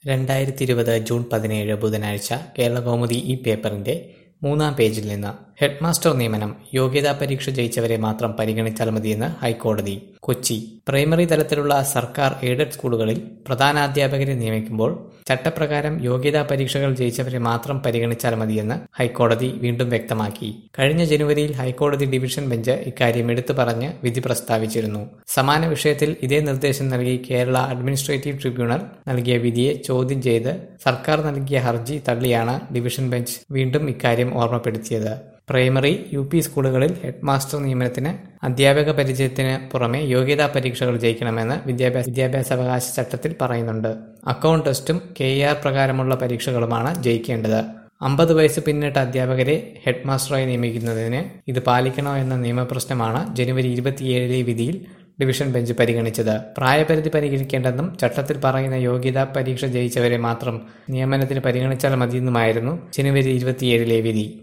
രണ്ടായിരത്തിയിരുപത് ജൂൺ പതിനേഴ് ബുധനാഴ്ച കേരളകൗമുദി ഈ പേപ്പറിന്റെ മൂന്നാം പേജിൽ നിന്ന് ഹെഡ്മാസ്റ്റർ നിയമനം യോഗ്യതാ പരീക്ഷ ജയിച്ചവരെ മാത്രം പരിഗണിച്ചാൽ മതിയെന്ന് ഹൈക്കോടതി കൊച്ചി പ്രൈമറി തലത്തിലുള്ള സർക്കാർ എയ്ഡഡ് സ്കൂളുകളിൽ പ്രധാനാധ്യാപകരെ നിയമിക്കുമ്പോൾ ചട്ടപ്രകാരം യോഗ്യതാ പരീക്ഷകൾ ജയിച്ചവരെ മാത്രം പരിഗണിച്ചാൽ മതിയെന്ന് ഹൈക്കോടതി വീണ്ടും വ്യക്തമാക്കി കഴിഞ്ഞ ജനുവരിയിൽ ഹൈക്കോടതി ഡിവിഷൻ ബെഞ്ച് ഇക്കാര്യം എടുത്തു പറഞ്ഞ് വിധി പ്രസ്താവിച്ചിരുന്നു സമാന വിഷയത്തിൽ ഇതേ നിർദ്ദേശം നൽകി കേരള അഡ്മിനിസ്ട്രേറ്റീവ് ട്രിബ്യൂണൽ നൽകിയ വിധിയെ ചോദ്യം ചെയ്ത് സർക്കാർ നൽകിയ ഹർജി തള്ളിയാണ് ഡിവിഷൻ ബെഞ്ച് വീണ്ടും ഇക്കാര്യം ഓർമ്മപ്പെടുത്തിയത് പ്രൈമറി യു പി സ്കൂളുകളിൽ ഹെഡ്മാസ്റ്റർ നിയമനത്തിന് അധ്യാപക പരിചയത്തിന് പുറമെ യോഗ്യതാ പരീക്ഷകൾ ജയിക്കണമെന്ന് വിദ്യാഭ്യാസ വിദ്യാഭ്യാസാവകാശ ചട്ടത്തിൽ പറയുന്നുണ്ട് അക്കൗണ്ട് ടെസ്റ്റും കെ ആർ പ്രകാരമുള്ള പരീക്ഷകളുമാണ് ജയിക്കേണ്ടത് അമ്പത് വയസ്സ് പിന്നിട്ട അധ്യാപകരെ ഹെഡ്മാസ്റ്ററായി നിയമിക്കുന്നതിന് ഇത് പാലിക്കണോ എന്ന നിയമപ്രശ്നമാണ് ജനുവരി ഇരുപത്തിയേഴിലെ വിധിയിൽ ഡിവിഷൻ ബെഞ്ച് പരിഗണിച്ചത് പ്രായപരിധി പരിഗണിക്കേണ്ടെന്നും ചട്ടത്തിൽ പറയുന്ന യോഗ്യതാ പരീക്ഷ ജയിച്ചവരെ മാത്രം നിയമനത്തിന് പരിഗണിച്ചാൽ മതിയെന്നുമായിരുന്നു ജനുവരി ഇരുപത്തിയേഴിലെ വിധി